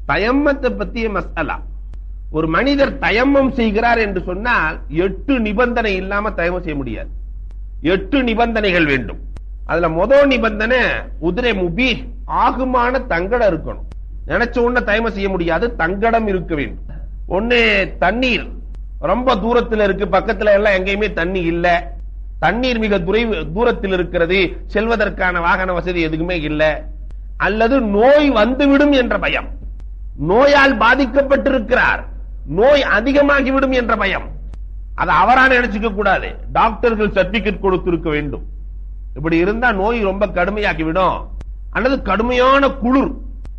தயம்மத்தை பத்திய மசாலா ஒரு மனிதர் தயம்மம் செய்கிறார் என்று சொன்னால் எட்டு நிபந்தனை இல்லாம தயமம் செய்ய முடியாது எட்டு நிபந்தனைகள் வேண்டும் அதுல முதல் நிபந்தனை உதிரை முபி ஆகுமான தங்கடம் இருக்கணும் நினைச்ச உடனே தயமம் செய்ய முடியாது தங்கடம் இருக்க வேண்டும் ஒண்ணு தண்ணீர் ரொம்ப தூரத்துல இருக்கு பக்கத்துல எல்லாம் எங்கேயுமே தண்ணி இல்ல தண்ணீர் மிக துரை- தூரத்தில் இருக்கிறது செல்வதற்கான வாகன வசதி எதுக்குமே இல்ல அல்லது நோய் வந்துவிடும் என்ற பயம் நோயால் பாதிக்கப்பட்டிருக்கிறார் நோய் அதிகமாகிவிடும் என்ற பயம் அதை அவரா நினைச்சுக்க கூடாது டாக்டர்கள் சர்டிபிகேட் கொடுத்திருக்க வேண்டும் இப்படி இருந்தா நோய் ரொம்ப கடுமையாகிவிடும் அல்லது கடுமையான குளிர்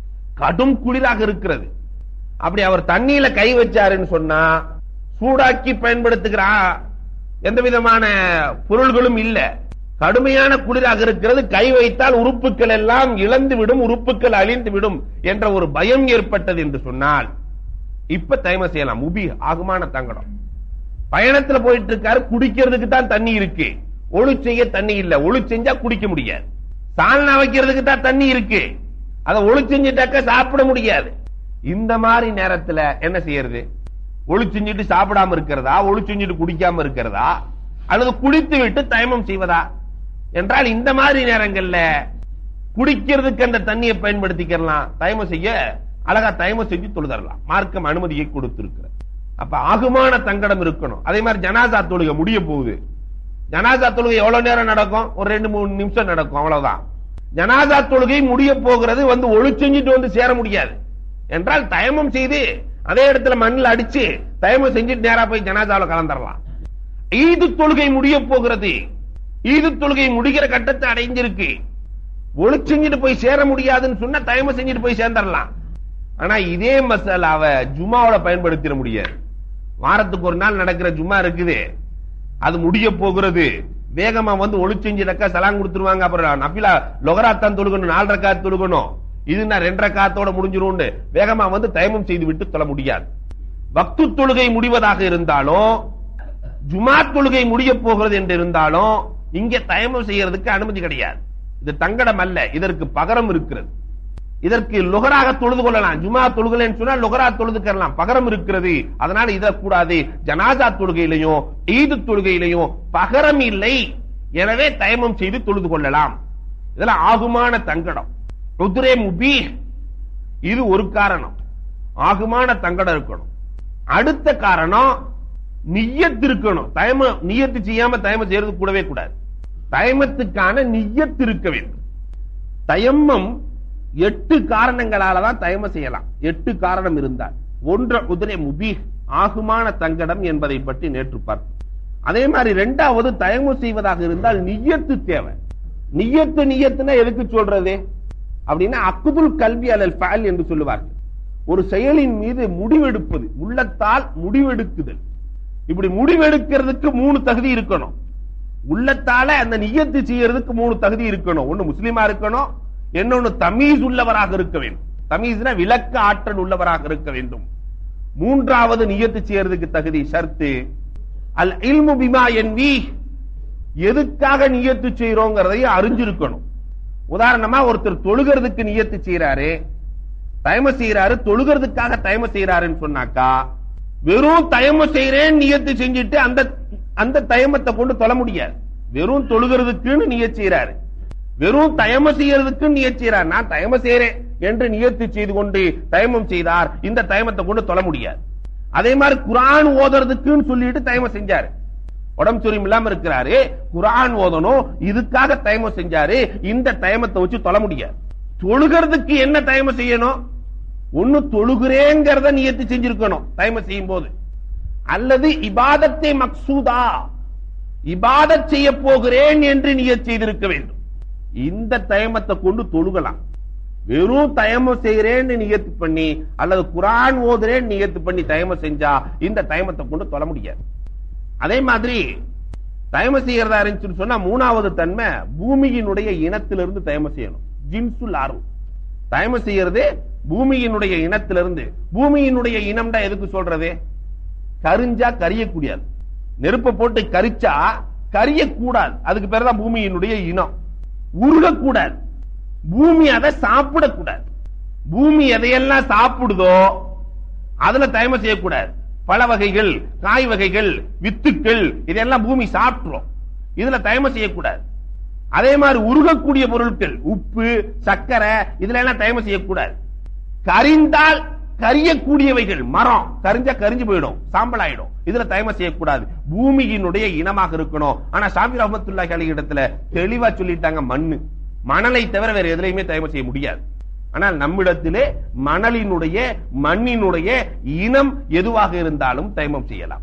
கடும் குளிராக இருக்கிறது அப்படி அவர் தண்ணியில கை வச்சாருன்னு சொன்னா சூடாக்கி பயன்படுத்துகிறா எந்த விதமான பொருள்களும் இல்ல கடுமையான குளிராக இருக்கிறது கை வைத்தால் உறுப்புகள் எல்லாம் இழந்து விடும் உறுப்புகள் அழிந்து விடும் என்ற ஒரு பயம் ஏற்பட்டது என்று சொன்னால் இப்ப தயம செய்யலாம் உபி ஆகுமான தங்கடம் பயணத்துல போயிட்டு இருக்காரு குடிக்கிறதுக்கு தான் தண்ணி இருக்கு ஒளி செய்ய தண்ணி இல்ல ஒளி செஞ்சா குடிக்க முடியாது சால்னா வைக்கிறதுக்கு தான் தண்ணி இருக்கு அதை ஒளி செஞ்சுட்டாக்க சாப்பிட முடியாது இந்த மாதிரி நேரத்துல என்ன செய்யறது ஒளி செஞ்சுட்டு சாப்பிடாம இருக்கிறதா ஒளி செஞ்சுட்டு குடிக்காம இருக்கிறதா அல்லது குடித்து விட்டு தயமம் செய்வதா என்றால் இந்த மாதிரி நேரங்கள்ல குடிக்கிறதுக்கு அந்த தண்ணியை பயன்படுத்திக்கலாம் தயமம் செய்ய அழகா தயமம் செஞ்சு தொழுதரலாம் மார்க்கம் அனுமதியை கொடுத்திருக்கிற அப்ப ஆகுமான தங்கடம் இருக்கணும் அதே மாதிரி ஜனாசா தொழுகை முடிய போகுது ஜனாசா தொழுகை எவ்வளவு நேரம் நடக்கும் ஒரு ரெண்டு மூணு நிமிஷம் நடக்கும் அவ்வளவுதான் ஜனாசா தொழுகை முடிய போகிறது வந்து ஒளி செஞ்சுட்டு வந்து சேர முடியாது என்றால் தயமம் செய்து அதே இடத்துல மண்ணில் அடிச்சு தயமம் செஞ்சுட்டு நேரா போய் ஜனாசாவில் கலந்துடலாம் ஈது தொழுகை முடிய போகிறது ஈது தொழுகை முடிகிற கட்டத்தை அடைஞ்சிருக்கு ஒளி செஞ்சுட்டு போய் சேர முடியாதுன்னு சொன்னா தயமம் செஞ்சுட்டு போய் சேர்ந்துடலாம் ஆனா இதே மசாலாவை ஜும்மாவோட பயன்படுத்திட முடியாது வாரத்துக்கு ஒரு நாள் நடக்கிற ஜும்மா இருக்குது அது முடிய போகிறது வேகமா வந்து ஒளி செஞ்சிடக்கா சலாம் கொடுத்துருவாங்க அப்புறம் நபிலா லொகராத்தான் தொழுகணும் நாலு ரக்காத் தொழுகணும் இது நான் ரெண்டரை காத்தோட முடிஞ்சிரும் வேகமா வந்து தயமம் செய்து விட்டு தொழ முடியாது வக்து தொழுகை முடிவதாக இருந்தாலும் ஜுமா தொழுகை முடிய போகிறது என்று இருந்தாலும் இங்கே தயமம் செய்யறதுக்கு அனுமதி கிடையாது இது தங்கடம் அல்ல இதற்கு பகரம் இருக்கிறது இதற்கு லுகராக தொழுது கொள்ளலாம் ஜுமா தொழுகலன்னு சொன்னா லுகரா தொழுதுக்கலாம் பகரம் இருக்கிறது அதனால இத கூடாது ஜனாசா தொழுகையிலையும் ஈது தொழுகையிலையும் பகரம் இல்லை எனவே தயமம் செய்து தொழுது கொள்ளலாம் இதெல்லாம் ஆகுமான தங்கடம் ருத்ரே முபி இது ஒரு காரணம் ஆகுமான தங்கடம் இருக்கணும் அடுத்த காரணம் நிய்யத்து இருக்கணும் தயம நியத்து செய்யாம தயமம் செய்யறது கூடவே கூடாது தயமத்துக்கான நிய்யத்து இருக்க வேண்டும் தயம்மம் எட்டு காரணங்களால தான் தயமம் செய்யலாம் எட்டு காரணம் இருந்தால் ஒன்று குதிரை முபி ஆகுமான தங்கடம் என்பதை பற்றி நேற்று பார்த்தோம் அதே மாதிரி இரண்டாவது தயமம் செய்வதாக இருந்தால் நிய்யத்து தேவை நிய்யத்து நிய்யத்துனா எதுக்கு சொல்றது அப்படின்னா அக்குதுல் கல்வி அலல் ஃபஅல் என்று சொல்லுவார்கள் ஒரு செயலின் மீது முடிவெடுப்பது உள்ளத்தால் முடிவெடுக்குதல் இப்படி முடிவெடுக்கிறதுக்கு மூணு தகுதி இருக்கணும் உள்ளத்தால அந்த நியத்து செய்யறதுக்கு மூணு தகுதி இருக்கணும் ஒண்ணு முஸ்லிமா இருக்கணும் இன்னொன்னு தமீஸ் உள்ளவராக இருக்க வேண்டும் தமீஸ்னா விளக்க ஆற்றல் உள்ளவராக இருக்க வேண்டும் மூன்றாவது நியத்து செய்யறதுக்கு தகுதி ஷர்த்து அல் இல்மு பிமா என்பி எதுக்காக நியத்து செய்யறோங்கிறதையும் அறிஞ்சிருக்கணும் உதாரணமா ஒருத்தர் தொழுகிறதுக்கு நியத்து செய்யறாரு தயம செய்யறாரு தொழுகிறதுக்காக தயம செய்யறாருன்னு சொன்னாக்கா வெறும் தயம செய்யறேன் நியத்து செஞ்சுட்டு அந்த அந்த தயமத்தை கொண்டு தொழ முடியாது வெறும் தொழுகிறதுக்குன்னு நியத் செய்யறாரு வெறும் தயம செய்யறதுக்கு நியத் செய்யறார் நான் தயம செய்யறேன் என்று நியத்து செய்து கொண்டு தயமம் செய்தார் இந்த தயமத்தை கொண்டு தொழ முடியாது அதே மாதிரி குரான் ஓதுறதுக்குன்னு சொல்லிட்டு தயமம் செஞ்சாரு உடம்பு சொரியும் இல்லாம இருக்கிறாரு குரான் ஓதணும் இதுக்காக தயமம் செஞ்சாரு இந்த தயமத்தை வச்சு தொழ முடியாது தொழுகிறதுக்கு என்ன தயமம் செய்யணும் ஒண்ணு தொழுகிறேங்கிறத நியத்து செஞ்சிருக்கணும் தயமம் செய்யும் போது அல்லது இபாதத்தை மக்சூதா இபாதத் செய்ய போகிறேன் என்று நியத் செய்திருக்க வேண்டும் இந்த தயமத்தை கொண்டு தொழுகலாம் வெறும் தயமம் செய்கிறேன்னு நியத்து பண்ணி அல்லது குரான் ஓதுறேன் நியத்து பண்ணி தயமம் செஞ்சா இந்த தயமத்தை கொண்டு தொழ முடியாது அதே மாதிரி தயமம் செய்யறதா இருந்துச்சுன்னு சொன்னா மூணாவது தன்மை பூமியினுடைய இனத்திலிருந்து தயமம் செய்யணும் ஜின்சுல் ஆர்வம் தயமம் செய்யறது பூமியினுடைய இனத்திலிருந்து பூமியினுடைய இனம்டா எதுக்கு சொல்றது கரிஞ்சா கரியக்கூடியது நெருப்பை போட்டு கரிச்சா கரியக்கூடாது அதுக்கு பேர் தான் பூமியினுடைய இனம் உருகக்கூடாது பூமி அதை சாப்பிடக்கூடாது பூமி எதையெல்லாம் சாப்பிடுதோ அதுல தயமம் செய்யக்கூடாது பழ வகைகள் காய் வகைகள் வித்துக்கள் இதெல்லாம் பூமி சாப்பிட்டுரும் இதுல தயமம் செய்யக்கூடாது அதே மாதிரி உருகக்கூடிய பொருட்கள் உப்பு சர்க்கரை இதுல எல்லாம் தயமம் செய்யக்கூடாது கரிந்தால் கரியக்கூடியவைகள் மரம் கரிஞ்சா கரிஞ்சு போயிடும் சாம்பல் ஆயிடும் இதுல தயமம் செய்யக்கூடாது பூமியினுடைய இனமாக இருக்கணும் ஆனா சாமி ரஹமத்துல்லாஹி அலைஹி இடத்துல தெளிவா சொல்லிட்டாங்க மண்ணு மணலை தவிர வேற எதுலையுமே தயமம் செய்ய முடியாது ஆனால் நம்மிடத்திலே மணலினுடைய மண்ணினுடைய இனம் எதுவாக இருந்தாலும் தயமம் செய்யலாம்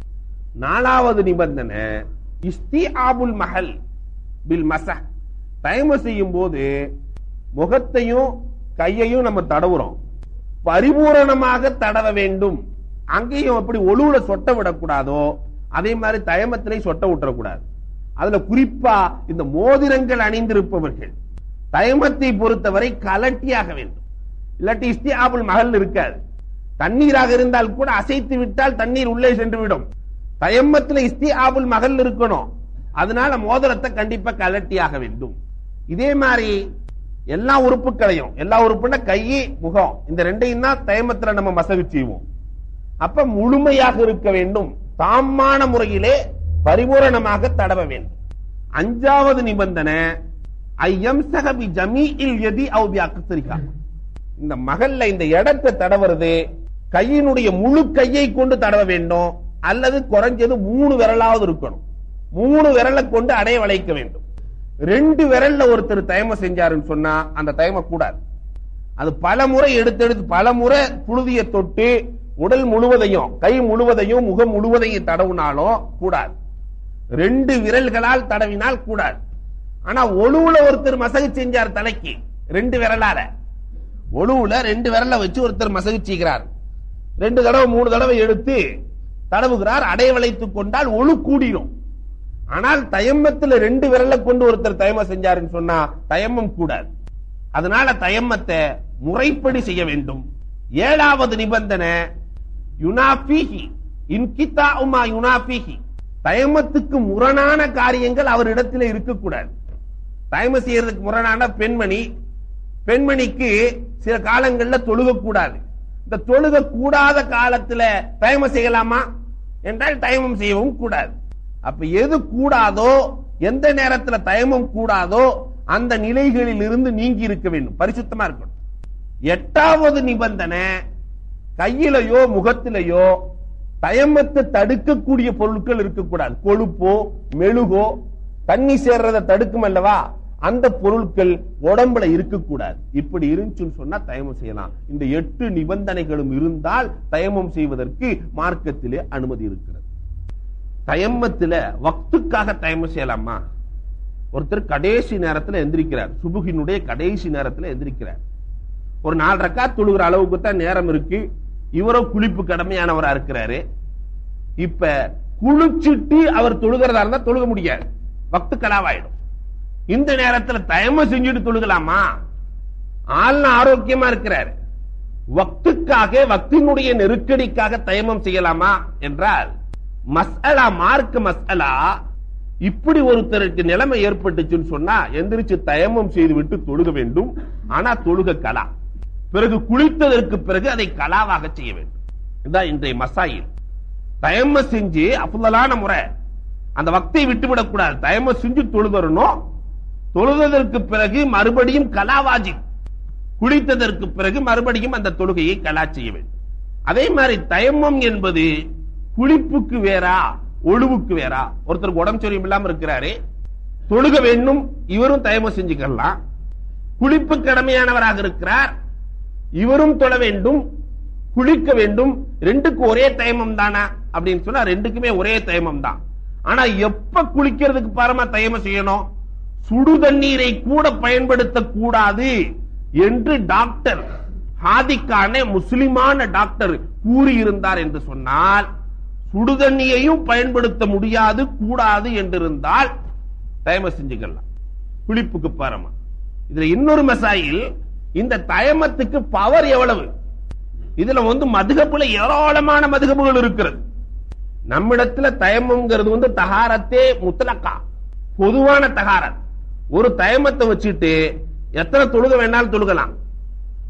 நாலாவது நிபந்தனை இஸ்தி ஆபுல் மஹல் பில் மச தயமம் செய்யும் போது முகத்தையும் கையையும் நம்ம தடவுறோம் பரிபூரணமாக தடவ வேண்டும் அங்கேயும் அப்படி ஒழுவுல சொட்ட விடக்கூடாதோ அதே மாதிரி தயமத்திலே சொட்ட விட்டுறக்கூடாது அதுல குறிப்பா இந்த மோதிரங்கள் அணிந்திருப்பவர்கள் தயமத்தை பொறுத்தவரை கலட்டியாக வேண்டும் இல்லாட்டி இஸ்தியாபுல் மகள் இருக்காது தண்ணீராக இருந்தால் கூட அசைத்து விட்டால் தண்ணீர் உள்ளே சென்று விடும் தயம்மத்துல இஸ்தியாபுல் மகள் இருக்கணும் அதனால மோதிரத்தை கண்டிப்பா கலட்டியாக வேண்டும் இதே மாதிரி எல்லா உறுப்புகளையும் எல்லா உறுப்புனா கை முகம் இந்த ரெண்டையும் தான் தயமத்துல நம்ம மசகு செய்வோம் அப்ப முழுமையாக இருக்க வேண்டும் தாமான முறையிலே பரிபூரணமாக தடவ வேண்டும் அஞ்சாவது நிபந்தனை ஐயம் சகபி ஜமீஇல் எதி அவு அக்சரிகா இந்த மகல்ல இந்த இடத்தை தடவுறது கையினுடைய முழு கையை கொண்டு தடவ வேண்டும் அல்லது குறைஞ்சது மூணு விரலாவது இருக்கணும் மூணு விரலை கொண்டு அடைய வளைக்க வேண்டும் ரெண்டு விரல்ல ஒருத்தர் தயமம் செஞ்சாருன்னு சொன்னா அந்த தயமம் கூடாது அது பல முறை எடுத்து எடுத்து பல முறை புழுதியை தொட்டு உடல் முழுவதையும் கை முழுவதையும் முகம் முழுவதையும் தடவுனாலும் கூடாது ரெண்டு விரல்களால் தடவினால் கூடாது ஆனா ஒழுவுல ஒருத்தர் மசகு செஞ்சார் தலைக்கு ரெண்டு விரலால ஒழுவுல ரெண்டு விரல வச்சு ஒருத்தர் மசகு செய்கிறார் ரெண்டு தடவை மூணு தடவை எடுத்து தடவுகிறார் அடைய வளைத்துக் கொண்டால் ஒழு கூடிடும் ஆனால் தயம்மத்துல ரெண்டு விரல கொண்டு ஒருத்தர் தயமம் செஞ்சாருன்னு சொன்னா தயம்மம் கூடாது அதனால தயம்மத்தை முறைப்படி செய்ய வேண்டும் ஏழாவது நிபந்தனை யுனாபிஹி இன்கிதா உமா யுனாபிஹி தயமத்துக்கு முரணான காரியங்கள் அவரிடத்தில் இருக்கக்கூடாது தயமம் செய்யறதுக்கு முரணான பெண்மணி பெண்மணிக்கு சில காலங்கள்ல தொழுக கூடாது இந்த தொழுக கூடாத காலத்துல தயமம் செய்யலாமா என்றால் தயமம் செய்யவும் கூடாது அப்ப எது கூடாதோ எந்த நேரத்துல தயமம் கூடாதோ அந்த நிலைகளில் இருந்து நீங்கி இருக்க வேண்டும் பரிசுத்தமா இருக்கணும் எட்டாவது நிபந்தனை கையிலையோ முகத்திலேயோ தயமத்தை தடுக்கக்கூடிய பொருட்கள் இருக்கக்கூடாது கொழுப்போ மெழுகோ தண்ணி சேர்றதை தடுக்கும் அல்லவா அந்த பொருட்கள் உடம்புல இருக்கக்கூடாது இப்படி இருந்துச்சுன்னு சொன்னா தயமம் செய்யலாம் இந்த எட்டு நிபந்தனைகளும் இருந்தால் தயமம் செய்வதற்கு மார்க்கத்திலே அனுமதி இருக்கிறது தயம்மத்துல வக்துக்காக தயமம் செய்யலாமா ஒருத்தர் கடைசி நேரத்துல எந்திரிக்கிறார் சுபுகினுடைய கடைசி நேரத்துல எந்திரிக்கிறார் ஒரு நாலு ரக்கா தொழுகிற அளவுக்கு தான் நேரம் இருக்கு இவரோ குளிப்பு கடமையானவரா இருக்கிறாரு இப்ப குளிச்சுட்டு அவர் தொழுகிறதா இருந்தா தொழுக முடியாது வக்து கலாவாயிடும் இந்த நேரத்துல தயமம் செஞ்சுட்டு தொழுகலாமா ஆள்னா ஆரோக்கியமா இருக்கிறாரு வக்துக்காக வக்தினுடைய நெருக்கடிக்காக தயமம் செய்யலாமா என்றால் மஸ்அலா மார்க்க மஸ்அலா இப்படி ஒருத்தருக்கு நிலைமை ஏற்பட்டுச்சுன்னு சொன்னா எந்திரிச்சு தயமம் செய்து விட்டு தொழுக வேண்டும் ஆனா தொழுக கலா பிறகு குளித்ததற்கு பிறகு அதை கலாவாக செய்ய வேண்டும் இதுதான் இன்றைய மசாயில் தயம செஞ்சு அப்புதலான முறை அந்த வக்தை விட்டுவிடக் கூடாது தயம செஞ்சு தொழுதரணும் தொழுததற்கு பிறகு மறுபடியும் கலாவாஜி குளித்ததற்கு பிறகு மறுபடியும் அந்த தொழுகையை கலா செய்ய வேண்டும் அதே மாதிரி தயமம் என்பது குளிப்புக்கு வேறா ஒழுவுக்கு வேறா ஒருத்தருக்கு உடம்பு சரியும் இல்லாம இருக்கிறாரு தொழுக வேண்டும் இவரும் தயமம் செஞ்சுக்கலாம் குளிப்பு கடமையானவராக இருக்கிறார் இவரும் தொழ வேண்டும் குளிக்க வேண்டும் ரெண்டுக்கு ஒரே தயமம் தானா அப்படின்னு சொன்னா ரெண்டுக்குமே ஒரே தயமம் தான் ஆனா எப்ப குளிக்கிறதுக்கு பாரமா தயமம் செய்யணும் சுடு தண்ணீரை கூட பயன்படுத்த கூடாது என்று டாக்டர் ஹாதிக்கான முஸ்லிமான டாக்டர் கூறியிருந்தார் என்று சொன்னால் சுடுதண்ணியையும் பயன்படுத்த முடியாது கூடாது என்றிருந்தால் தயம செஞ்சுக்கலாம் குளிப்புக்கு பாரமா இதுல இன்னொரு மசாயில் இந்த தயமத்துக்கு பவர் எவ்வளவு இதுல வந்து மதுகப்புல ஏராளமான மதுகப்புகள் இருக்கிறது நம்மிடத்துல தயமம்ங்கிறது வந்து தகாரத்தே முத்தலக்கா பொதுவான தகாரத் ஒரு தயமத்தை வச்சுட்டு எத்தனை தொழுக வேணாலும் தொழுகலாம்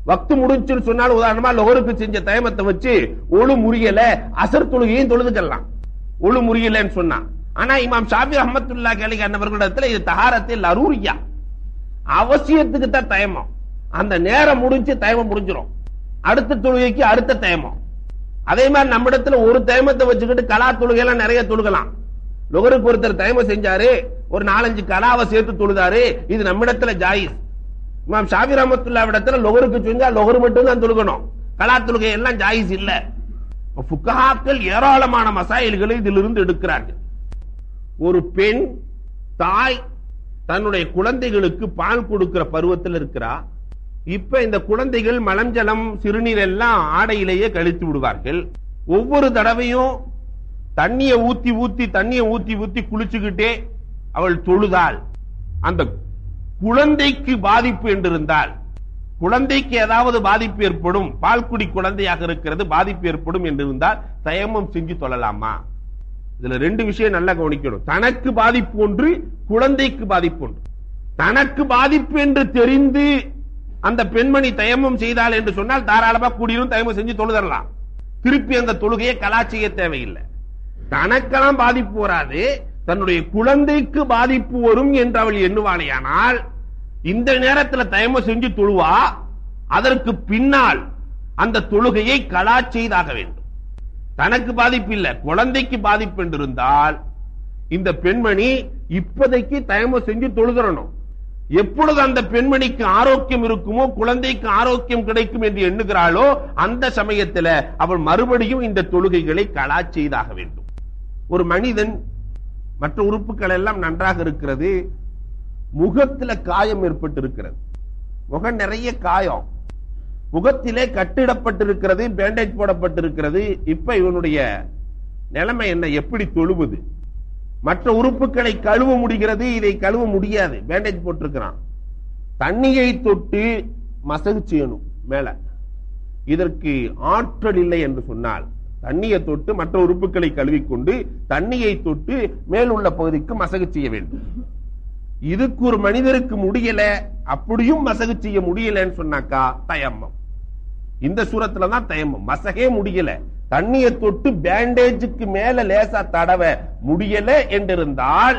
வக்து முடிஞ்சுன்னு சொன்னால் உதாரணமா லொகருக்கு செஞ்ச தயமத்தை வச்சு ஒழு முறியல அசர் தொழுகையும் தொழுதுக்கலாம் ஒழு முறியலன்னு சொன்னா ஆனா இமாம் ஷாபி அஹமத்துல்லா கேலிக அன்னவர்களிடத்துல இது தகாரத்தில் லரூரியா அவசியத்துக்கு தான் தயமம் அந்த நேரம் முடிஞ்சு தயமம் முடிஞ்சிடும் அடுத்த தொழுகைக்கு அடுத்த தயமம் அதே மாதிரி நம்ம இடத்துல ஒரு தயமத்தை வச்சுக்கிட்டு கலா தொழுகை எல்லாம் நிறைய தொழுகலாம் லொகருக்கு ஒருத்தர் தயமம் செஞ்சாரு ஒரு நாலஞ்சு கலாவை சேர்த்து தொழுதாரு இது நம்மிடத்துல ஜாயிஸ் இமாம் ஷாபி ரஹமத்துல்லா இடத்துல லொகருக்கு செஞ்சா லொகரு மட்டும் தான் தொழுகணும் கலா தொழுகை எல்லாம் ஜாயிஸ் இல்ல புக்கஹாக்கள் ஏராளமான மசாயில்களை இதிலிருந்து எடுக்கிறார்கள் ஒரு பெண் தாய் தன்னுடைய குழந்தைகளுக்கு பால் கொடுக்கிற பருவத்தில் இருக்கிறா இப்ப இந்த குழந்தைகள் மலஞ்சலம் சிறுநீர் எல்லாம் ஆடையிலேயே கழித்து விடுவார்கள் ஒவ்வொரு தடவையும் தண்ணிய ஊத்தி ஊத்தி தண்ணிய ஊத்தி ஊத்தி குளிச்சுக்கிட்டே அவள் தொழுதாள் அந்த குழந்தைக்கு பாதிப்பு என்றிருந்தால் குழந்தைக்கு ஏதாவது பாதிப்பு ஏற்படும் பால்குடி குழந்தையாக இருக்கிறது பாதிப்பு ஏற்படும் என்றிருந்தால் தயமம் செஞ்சு தொழலாமா இதுல ரெண்டு விஷயம் நல்லா கவனிக்கணும் தனக்கு பாதிப்பு ஒன்று குழந்தைக்கு பாதிப்பு ஒன்று தனக்கு பாதிப்பு என்று தெரிந்து அந்த பெண்மணி தயமம் செய்தாள் என்று சொன்னால் தாராளமா கூடியும் தயமம் செஞ்சு தொழுதரலாம் திருப்பி அந்த தொழுகையை கலா செய்ய தேவையில்லை தனக்கெல்லாம் பாதிப்பு வராது தன்னுடைய குழந்தைக்கு பாதிப்பு வரும் என்று அவள் எண்ணுவாளையானால் இந்த நேரத்தில் தயமம் செஞ்சு தொழுவா அதற்கு பின்னால் அந்த தொழுகையை கலா செய்தாக வேண்டும் தனக்கு பாதிப்பு இல்ல குழந்தைக்கு பாதிப்பு என்று இருந்தால் இந்த பெண்மணி இப்போதைக்கு தயமம் செஞ்சு தொழுதரணும் எப்பொழுது அந்த பெண்மணிக்கு ஆரோக்கியம் இருக்குமோ குழந்தைக்கு ஆரோக்கியம் கிடைக்கும் என்று எண்ணுகிறாளோ அந்த சமயத்தில் அவள் மறுபடியும் இந்த தொழுகைகளை கலா செய்தாக வேண்டும் ஒரு மனிதன் மற்ற உறுப்புகள் எல்லாம் நன்றாக இருக்கிறது முகத்துல காயம் ஏற்பட்டு இருக்கிறது முகம் நிறைய காயம் முகத்திலே கட்டிடப்பட்டிருக்கிறது பேண்டேஜ் போடப்பட்டிருக்கிறது இப்ப இவனுடைய நிலைமை என்ன எப்படி தொழுவது மற்ற உறுப்புகளை கழுவ முடிகிறது இதை கழுவ முடியாது பேண்டேஜ் போட்டிருக்கிறான் தண்ணியை தொட்டு மசகு செய்யணும் மேல இதற்கு ஆற்றல் இல்லை என்று சொன்னால் தண்ணியை தொட்டு மற்ற உறுப்புகளை கழுவிக்கொண்டு தண்ணியை தொட்டு மேலுள்ள பகுதிக்கு மசகு செய்ய வேண்டும் இதுக்கு ஒரு மனிதருக்கு முடியல அப்படியும் மசகு செய்ய முடியலன்னு சொன்னாக்கா தயம்மம் இந்த சூரத்துல தான் தயம்மம் மசகே முடியல தண்ணியை தொட்டு பேண்டேஜுக்கு மேல லேசா தடவ முடியல என்றிருந்தால்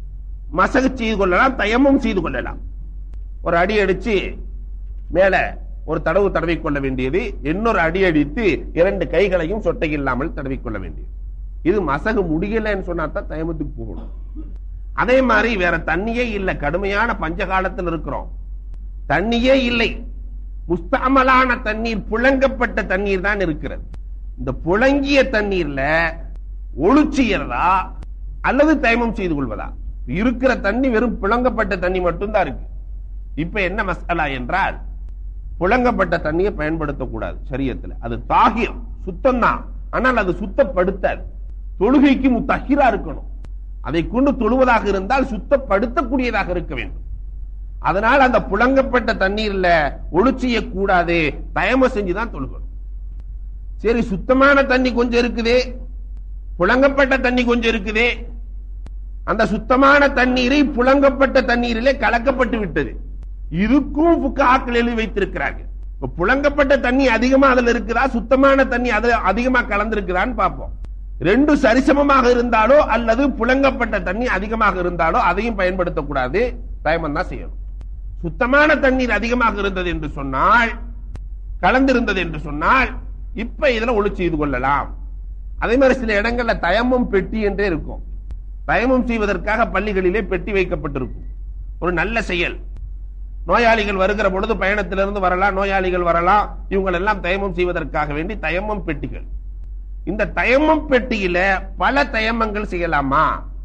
மசகு செய்து கொள்ளலாம் தயமும் செய்து கொள்ளலாம் ஒரு அடி அடிச்சு மேல ஒரு தடவு தடவிக் கொள்ள வேண்டியது இன்னொரு அடி அடித்து இரண்டு கைகளையும் சொட்டை இல்லாமல் தடவிக் கொள்ள வேண்டியது இது மசகு முடியலன்னு சொன்னா தான் தயமத்துக்கு போகணும் அதே மாதிரி வேற தண்ணியே இல்லை கடுமையான பஞ்ச காலத்தில் இருக்கிறோம் தண்ணியே இல்லை முஸ்தாமலான தண்ணீர் புழங்கப்பட்ட தண்ணீர் தான் இருக்கிறது இந்த புழங்கிய தண்ணீர்ல ஒழுச்சியறதா அல்லது தயமம் செய்து கொள்வதா இருக்கிற தண்ணி வெறும் புழங்கப்பட்ட தண்ணி மட்டும்தான் இருக்கு இப்ப என்ன மசாலா என்றால் புழங்கப்பட்ட தண்ணியை பயன்படுத்தக்கூடாது சரியத்துல அது தாகியம் சுத்தம் தான் ஆனால் அது சுத்தப்படுத்தாது தொழுகைக்கு முத்தகிரா இருக்கணும் அதை கொண்டு தொழுவதாக இருந்தால் சுத்தப்படுத்தக்கூடியதாக இருக்க வேண்டும் அதனால் அந்த புழங்கப்பட்ட தண்ணீர்ல ஒளிச்சிய கூடாது தயம செஞ்சுதான் தொழுகணும் சரி சுத்தமான தண்ணி கொஞ்சம் இருக்குதே புழங்கப்பட்ட தண்ணி கொஞ்சம் இருக்குதே அந்த சுத்தமான தண்ணீரை புழங்கப்பட்ட தண்ணீரிலே கலக்கப்பட்டு விட்டது இதுக்கும் புக்காக்கள் எழுதி வைத்திருக்கிறார்கள் இப்ப புழங்கப்பட்ட தண்ணி அதிகமா அதுல இருக்குதா சுத்தமான தண்ணி அதுல அதிகமா கலந்திருக்குதான்னு பார்ப்போம் ரெண்டு சரிசமமாக இருந்தாலோ அல்லது புழங்கப்பட்ட தண்ணி அதிகமாக இருந்தாலோ அதையும் பயன்படுத்தக்கூடாது தயமம் தான் செய்யணும் சுத்தமான தண்ணீர் அதிகமாக இருந்தது என்று சொன்னால் கலந்திருந்தது என்று சொன்னால் இப்ப இதுல ஒளி செய்து கொள்ளலாம் அதே மாதிரி சில இடங்கள்ல தயமும் பெட்டி என்றே இருக்கும் தயமும் செய்வதற்காக பள்ளிகளிலே பெட்டி வைக்கப்பட்டிருக்கும் ஒரு நல்ல செயல் நோயாளிகள் வருகிற பொழுது பயணத்திலிருந்து வரலாம் நோயாளிகள் வரலாம் இவங்க எல்லாம் தயமம் செய்வதற்காக வேண்டி தயமம் பெட்டிகள் இந்த தயமம் பெட்டியில பல தயமங்கள் செய்யலாமா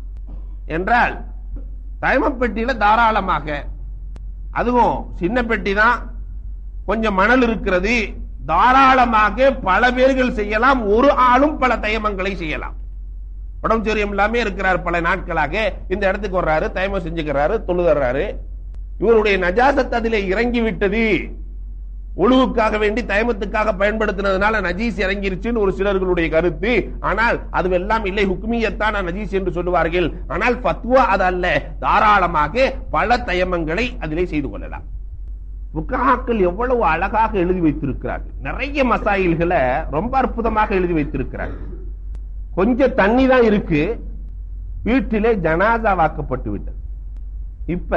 என்றால் தயமம் பெட்டியில தாராளமாக அதுவும் சின்ன பெட்டி தான் கொஞ்சம் மணல் இருக்கிறது தாராளமாக பல பேர்கள் செய்யலாம் ஒரு ஆளும் பல தயமங்களை செய்யலாம் உடம்பு சரியம் இல்லாம இருக்கிறார் பல நாட்களாக இந்த இடத்துக்கு வர்றாரு தயமம் செஞ்சுக்கிறாரு தொழுதர்றாரு இவருடைய நஜாசத் அதிலே இறங்கி விட்டது ஒழுவுக்காக வேண்டி தயமத்துக்காக பயன்படுத்தினதுனால நஜீஸ் இறங்கிருச்சுன்னு ஒரு சிலர்களுடைய கருத்து ஆனால் அதுவெல்லாம் இல்லை ஹுக்மியத்தான் நஜீஸ் என்று சொல்லுவார்கள் ஆனால் பத்வா அது அல்ல தாராளமாக பல தயமங்களை அதிலே செய்து கொள்ளலாம் புக்காக்கள் எவ்வளவு அழகாக எழுதி வைத்திருக்கிறார்கள் நிறைய மசாயில்களை ரொம்ப அற்புதமாக எழுதி வைத்திருக்கிறார்கள் கொஞ்சம் தண்ணி தான் இருக்கு வீட்டிலே ஜனாதா வாக்கப்பட்டு விட்டது இப்ப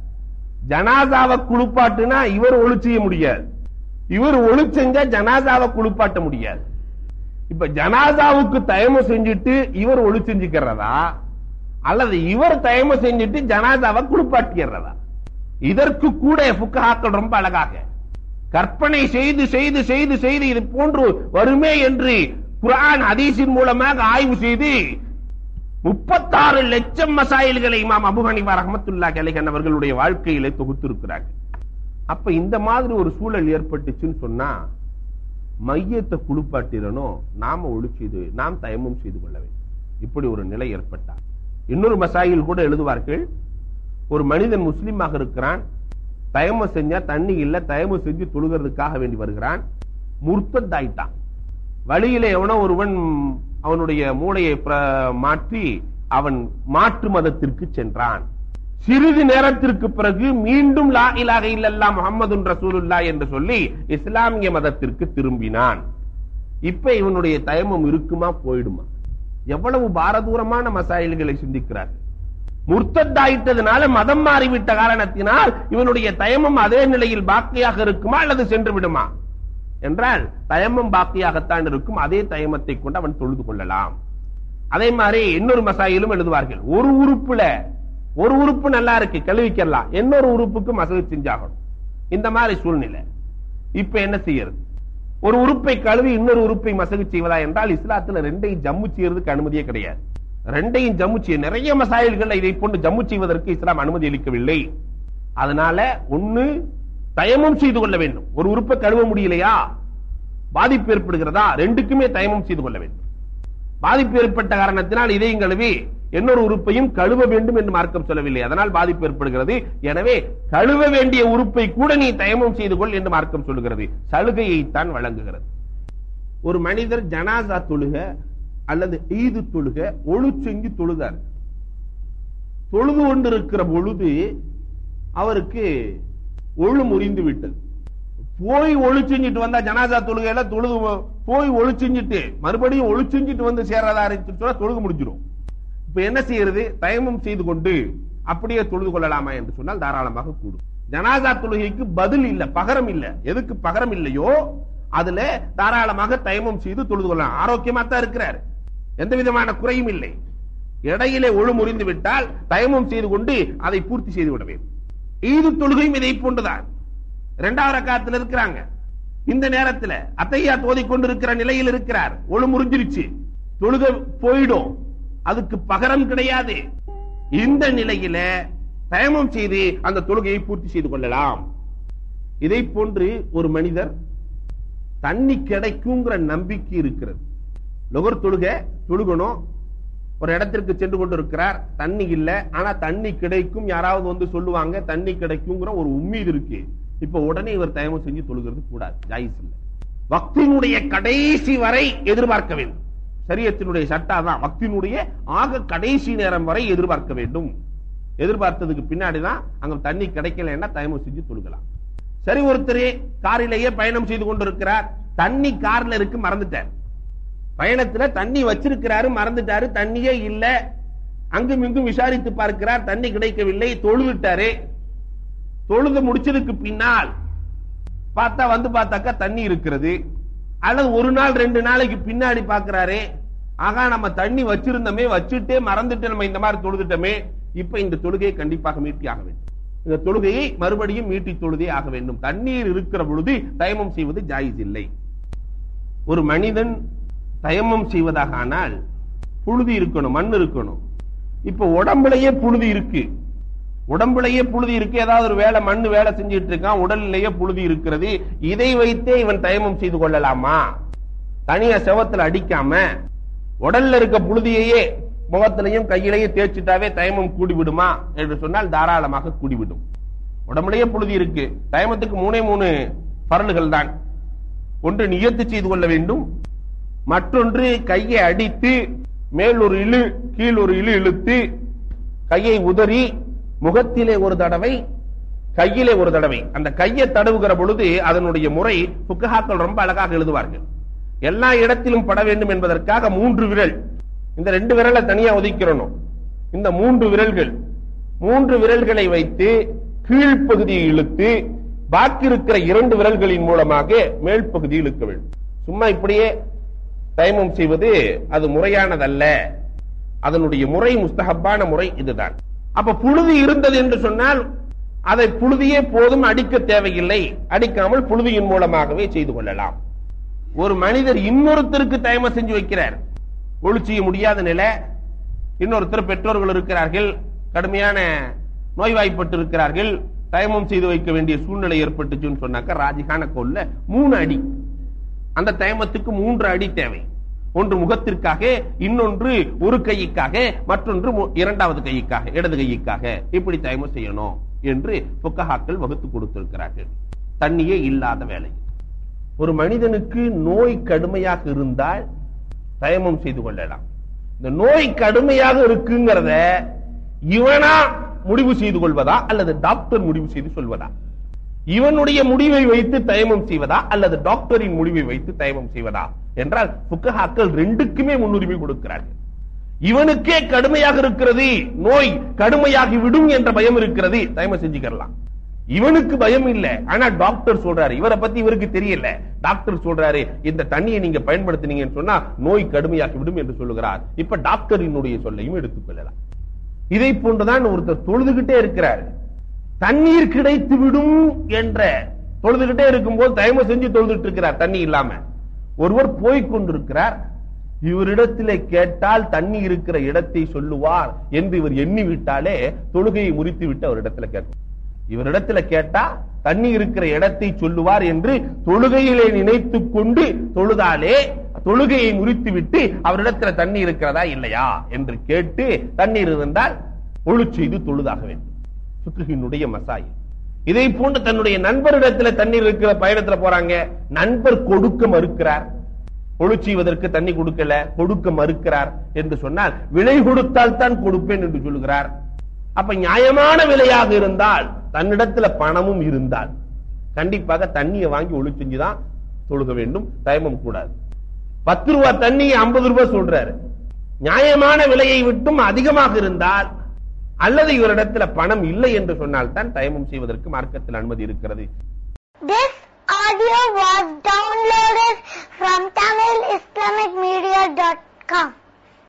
ஜனாதாவை குளிப்பாட்டுனா இவர் ஒளி செய்ய முடியாது இவர் ஒளி செஞ்சா ஜனாதாவை குளிப்பாட்ட முடியாது இப்ப ஜனாதாவுக்கு தயமம் செஞ்சுட்டு இவர் ஒளி செஞ்சுக்கிறதா அல்லது இவர் தயமம் செஞ்சுட்டு ஜனாதாவை குளிப்பாட்டிக்கிறதா இதற்கு கூட புக்கஹாக்கள் ரொம்ப அழகாக கற்பனை செய்து செய்து செய்து செய்து இது போன்று வருமே என்று குர்ஆன் ஹதீஸின் மூலமாக ஆய்வு செய்து முப்பத்தாறு லட்சம் மசாயில்களை இமாம் அபு ஹனிஃபா ரஹ்மத்துல்லாஹி அலைஹி அவர்களுடைய வாழ்க்கையிலே தொகுத்திருக்கிறார்கள் அப்ப இந்த மாதிரி ஒரு சூழல் ஏற்பட்டுச்சுன்னு சொன்னா மையத்தை குளிப்பாட்டிடணும் நாம ஒளி செய்து நாம் தயமும் செய்து கொள்ள வேண்டும் இப்படி ஒரு நிலை ஏற்பட்டார் இன்னொரு மசாயில் கூட எழுதுவார்கள் ஒரு மனிதன் முஸ்லீமாக இருக்கிறான் தயமம் செஞ்சா தண்ணி இல்ல தயமம் செஞ்சு தொழுகிறதுக்காக வேண்டி வருகிறான் முர்த்தத்தாயிட்டான் வழியிலே எவனோ ஒருவன் அவனுடைய மூளையை பிர- மாற்றி அவன் மாற்று மதத்திற்கு சென்றான் சிறிது நேரத்திற்கு பிறகு மீண்டும் லா இலாஹ இல்லல்லாஹ் முஹம்மதுன் ரசூலுல்லாஹ் என்று சொல்லி இஸ்லாமிய மதத்திற்கு திரும்பினான் இப்ப இவனுடைய தயமம் இருக்குமா போயிடுமா எவ்வளவு பாரதூரமான மசாயில்களை சிந்திக்கிறார்கள் முர்த்தத்தாயிட்டதுனால மதம் மாறிவிட்ட காரணத்தினால் இவனுடைய தயமம் அதே நிலையில் பாக்கியாக இருக்குமா அல்லது சென்று விடுமா என்றால் தயமம் பாக்கியாகத்தான் இருக்கும் அதே தயமத்தை கொண்டு அவன் தொழுது கொள்ளலாம் அதே மாதிரி இன்னொரு மசாயிலும் எழுதுவார்கள் ஒரு உறுப்புல ஒரு உறுப்பு நல்லா இருக்கு கழுவிக்கலாம் இன்னொரு உறுப்புக்கு மசகு செஞ்சாகணும் இந்த மாதிரி சூழ்நிலை இப்ப என்ன செய்யறது ஒரு உறுப்பை கழுவி இன்னொரு உறுப்பை மசகு செய்வதா என்றால் இஸ்லாத்துல ரெண்டையும் ஜம்மு செய்யறதுக்கு அனுமதியே கிடையாது ரெண்டையும் ஜம்மு செய்ய நிறைய மசாயில்கள் இதை போன்று ஜம்மு செய்வதற்கு இஸ்லாம் அனுமதி அளிக்கவில்லை அதனால ஒண்ணு தயமம் செய்து கொள்ள வேண்டும் ஒரு உறுப்பை கழுவ முடியலையா பாதிப்பு ஏற்படுகிறதா ரெண்டுக்குமே தயமம் செய்து கொள்ள வேண்டும் பாதிப்பு ஏற்பட்ட காரணத்தினால் இதையும் கழுவி இன்னொரு உறுப்பையும் கழுவ வேண்டும் என்று மார்க்கம் சொல்லவில்லை அதனால் பாதிப்பு ஏற்படுகிறது எனவே கழுவ வேண்டிய உறுப்பை கூட நீ தயமம் செய்து கொள் என்று மார்க்கம் சொல்லுகிறது சலுகையைத்தான் வழங்குகிறது ஒரு மனிதர் ஜனாசா தொழுக அல்லது ஈது தொழுக ஒழு செஞ்சு தொழுதார் தொழுது கொண்டிருக்கிற பொழுது அவருக்கு ஒழு முறிந்து விட்டது போய் ஒளி செஞ்சுட்டு வந்தா ஜனாசா தொழுகையில தொழுது போய் ஒளி செஞ்சுட்டு மறுபடியும் ஒளி செஞ்சுட்டு வந்து சேர்றதா இருந்துச்சு சொன்னா தொழுக முடிஞ்சிடும் இப்ப என்ன செய்யறது தயமம் செய்து கொண்டு அப்படியே தொழுது கொள்ளலாமா என்று சொன்னால் தாராளமாக கூடும் ஜனாசா தொழுகைக்கு பதில் இல்ல பகரம் இல்ல எதுக்கு பகரம் இல்லையோ அதுல தாராளமாக தயமம் செய்து தொழுது கொள்ளலாம் ஆரோக்கியமா தான் இருக்கிறார் எந்த விதமான குறையும் இல்லை இடையிலே ஒழு முறிந்து விட்டால் தயமம் செய்து கொண்டு அதை பூர்த்தி செய்து விட வேண்டும் ஈது தொழுகையும் இதை போன்றுதான் இரண்டாவது ரக்காத்துல இருக்கிறாங்க இந்த நேரத்துல அத்தையா தோதி கொண்டிருக்கிற நிலையில் இருக்கிறார் ஒழு முறிஞ்சிருச்சு தொழுக போயிடும் அதுக்கு பகரம் கிடையாது இந்த நிலையில தயமம் செய்து அந்த தொழுகையை பூர்த்தி செய்து கொள்ளலாம் இதை போன்று ஒரு மனிதர் தண்ணி கிடைக்குங்கிற நம்பிக்கை இருக்கிறது லொகர் தொழுக தொழுகணும் ஒரு இடத்திற்கு சென்று கொண்டிருக்கிறார் தண்ணி இல்ல ஆனா தண்ணி கிடைக்கும் யாராவது வந்து சொல்லுவாங்க தண்ணி கிடைக்குங்கிற ஒரு உம்மீது இருக்கு இப்ப உடனே இவர் தயமம் செஞ்சு தொழுகிறது கூடாது ஜாயிஸ் இல்ல வக்தினுடைய கடைசி வரை எதிர்பார்க்க வேண்டும் சரியத்தினுடைய சட்டா தான் வக்தினுடைய ஆக கடைசி நேரம் வரை எதிர்பார்க்க வேண்டும் எதிர்பார்த்ததுக்கு பின்னாடிதான் அங்க தண்ணி கிடைக்கலன்னா தயமம் செஞ்சு தொழுகலாம் சரி ஒருத்தர் காரிலேயே பயணம் செய்து கொண்டிருக்கிறார் தண்ணி கார்ல இருக்கு மறந்துட்டார் பயணத்துல தண்ணி வச்சிருக்கிறாரு மறந்துட்டாரு தண்ணியே இல்ல அங்கும் இங்கும் விசாரித்து பார்க்கிறார் தண்ணி கிடைக்கவில்லை தொழுவிட்டாரு தொழுது முடிச்சதுக்கு பின்னால் பார்த்தா வந்து பார்த்தாக்கா தண்ணி இருக்கிறது அல்லது ஒரு நாள் ரெண்டு நாளைக்கு பின்னாடி பார்க்கிறாரு ஆகா நம்ம தண்ணி வச்சிருந்தோமே வச்சுட்டே மறந்துட்டு நம்ம இந்த மாதிரி தொழுதுட்டோமே இப்ப இந்த தொழுகையை கண்டிப்பாக மீட்டி ஆக வேண்டும் இந்த தொழுகையை மறுபடியும் மீட்டி தொழுதே ஆக வேண்டும் தண்ணீர் இருக்கிற பொழுது தயமம் செய்வது ஜாயிஸ் இல்லை ஒரு மனிதன் தயமம் செய்வதாக ஆனால் புழுதி இருக்கணும் மண் இருக்கணும் இப்ப உடம்புலயே புழுதி இருக்கு உடம்புலயே புழுதி இருக்கு ஏதாவது ஒரு வேலை மண்ணு வேலை செஞ்சுட்டு இருக்கான் உடல்நிலையே புழுதி இருக்கிறது இதை வைத்தே இவன் தயமம் செய்து கொள்ளலாமா தனியா செவத்துல அடிக்காம உடல்ல இருக்க புழுதியையே முகத்திலையும் கையிலையும் தேய்ச்சிட்டாவே தயமம் கூடிவிடுமா என்று சொன்னால் தாராளமாக கூடிவிடும் உடம்புலயே புழுதி இருக்கு தயமத்துக்கு மூணே மூணு பரல்கள் தான் ஒன்று நியத்து செய்து கொள்ள வேண்டும் மற்றொன்று கையை அடித்து மேல் ஒரு இழு கீழ் ஒரு இழு இழுத்து கையை உதறி முகத்திலே ஒரு தடவை கையிலே ஒரு தடவை அந்த கையை தடவுகிற பொழுது அதனுடைய முறை புக்கஹாக்கள் ரொம்ப அழகாக எழுதுவார்கள் எல்லா இடத்திலும் பட வேண்டும் என்பதற்காக மூன்று விரல் இந்த ரெண்டு விரலை தனியா ஒதுக்கிறணும் இந்த மூன்று விரல்கள் மூன்று விரல்களை வைத்து கீழ்ப்பகுதியை இழுத்து பாக்கி இருக்கிற இரண்டு விரல்களின் மூலமாக மேல் பகுதி இழுக்க வேண்டும் சும்மா இப்படியே தைமம் செய்வது அது முறையானதல்ல அதனுடைய முறை முஸ்தஹப்பான முறை இதுதான் அப்ப புழுதி இருந்தது என்று சொன்னால் அதை புழுதியே போதும் அடிக்க தேவையில்லை அடிக்காமல் புழுதியின் மூலமாகவே செய்து கொள்ளலாம் ஒரு மனிதர் இன்னொருத்தருக்கு தயமம் செஞ்சு வைக்கிறார் ஒளி செய்ய முடியாத நிலை இன்னொருத்தர் பெற்றோர்கள் இருக்கிறார்கள் கடுமையான நோய்வாய்ப்பட்டு இருக்கிறார்கள் தயமம் செய்து வைக்க வேண்டிய சூழ்நிலை ஏற்பட்டுச்சுன்னு சொன்னாக்க ராஜிகான கொல்ல மூணு அடி அந்த தயமத்துக்கு மூன்று அடி தேவை ஒன்று முகத்திற்காக இன்னொன்று ஒரு கைக்காக மற்றொன்று மு- இரண்டாவது கைக்காக இடது கைக்காக இப்படி தயமம் செய்யணும் என்று புக்கஹாக்கள் வகுத்து கொடுத்திருக்கிறார்கள் தண்ணியே இல்லாத வேலை ஒரு மனிதனுக்கு நோய் கடுமையாக இருந்தால் தயமம் செய்து கொள்ளலாம் இந்த நோய் கடுமையாக இருக்குங்கிறத இவனா முடிவு செய்து கொள்வதா அல்லது டாக்டர் முடிவு செய்து சொல்வதா இவனுடைய முடிவை வைத்து தயமம் செய்வதா அல்லது டாக்டரின் முடிவை வைத்து தயமம் செய்வதா என்றால் புக்கஹாக்கள் ரெண்டுக்குமே முன்னுரிமை கொடுக்கிறார்கள் இவனுக்கே கடுமையாக இருக்கிறது நோய் கடுமையாகி விடும் என்ற பயம் இருக்கிறது தயமம் செஞ்சுக்கலாம் இவனுக்கு பயம் இல்ல ஆனா டாக்டர் சொல்றாரு இவரை பத்தி இவருக்கு தெரியல டாக்டர் சொல்றாரு இந்த தண்ணியை நீங்க பயன்படுத்தினீங்கன்னு சொன்னா நோய் கடுமையாகி விடும் என்று சொல்லுகிறார் இப்ப டாக்டரினுடைய சொல்லையும் எடுத்துக்கொள்ளலாம் இதை போன்றுதான் ஒருத்தர் தொழுதுகிட்டே இருக்கிறார் தண்ணீர் கிடைத்து விடும் என்ற தொழுதுகிட்டே இருக்கும்போது தயவு செஞ்சு தொழுதுட்டு இருக்கிறார் தண்ணி இல்லாம ஒருவர் போய்க் கொண்டிருக்கிறார் இவரிடத்திலே கேட்டால் தண்ணி இருக்கிற இடத்தை சொல்லுவார் என்று இவர் எண்ணி விட்டாலே தொழுகையை முறித்து விட்டு அவரிடத்துல கேட்கும் இவரிடத்துல கேட்டா தண்ணி இருக்கிற இடத்தை சொல்லுவார் என்று தொழுகையிலே நினைத்துக் கொண்டு தொழுதாலே தொழுகையை முறித்து விட்டு அவரிடத்துல தண்ணி இருக்கிறதா இல்லையா என்று கேட்டு தண்ணீர் இருந்தால் ஒழு செய்து தொழுதாக வேண்டும் சுக்ருகினுடைய மசாயி இதை போன்று தன்னுடைய நண்பரிடத்துல தண்ணீர் இருக்கிற பயணத்துல போறாங்க நண்பர் கொடுக்க மறுக்கிறார் ஒழு செய்வதற்கு தண்ணி கொடுக்கல கொடுக்க மறுக்கிறார் என்று சொன்னால் விலை கொடுத்தால் தான் கொடுப்பேன் என்று சொல்லுகிறார் அப்ப நியாயமான விலையாக இருந்தால் தன்னிடத்துல பணமும் இருந்தால் கண்டிப்பாக தண்ணியை வாங்கி ஒளி செஞ்சுதான் தொழுக வேண்டும் தயமம் கூடாது பத்து ரூபாய் தண்ணியை ஐம்பது ரூபாய் சொல்றாரு நியாயமான விலையை விட்டும் அதிகமாக இருந்தால் அல்லது இவரிடத்துல பணம் இல்லை என்று சொன்னால் தான் தயமம் செய்வதற்கு மார்க்கத்தில் அனுமதி இருக்கிறது This audio was downloaded from TamilIslamicMedia.com.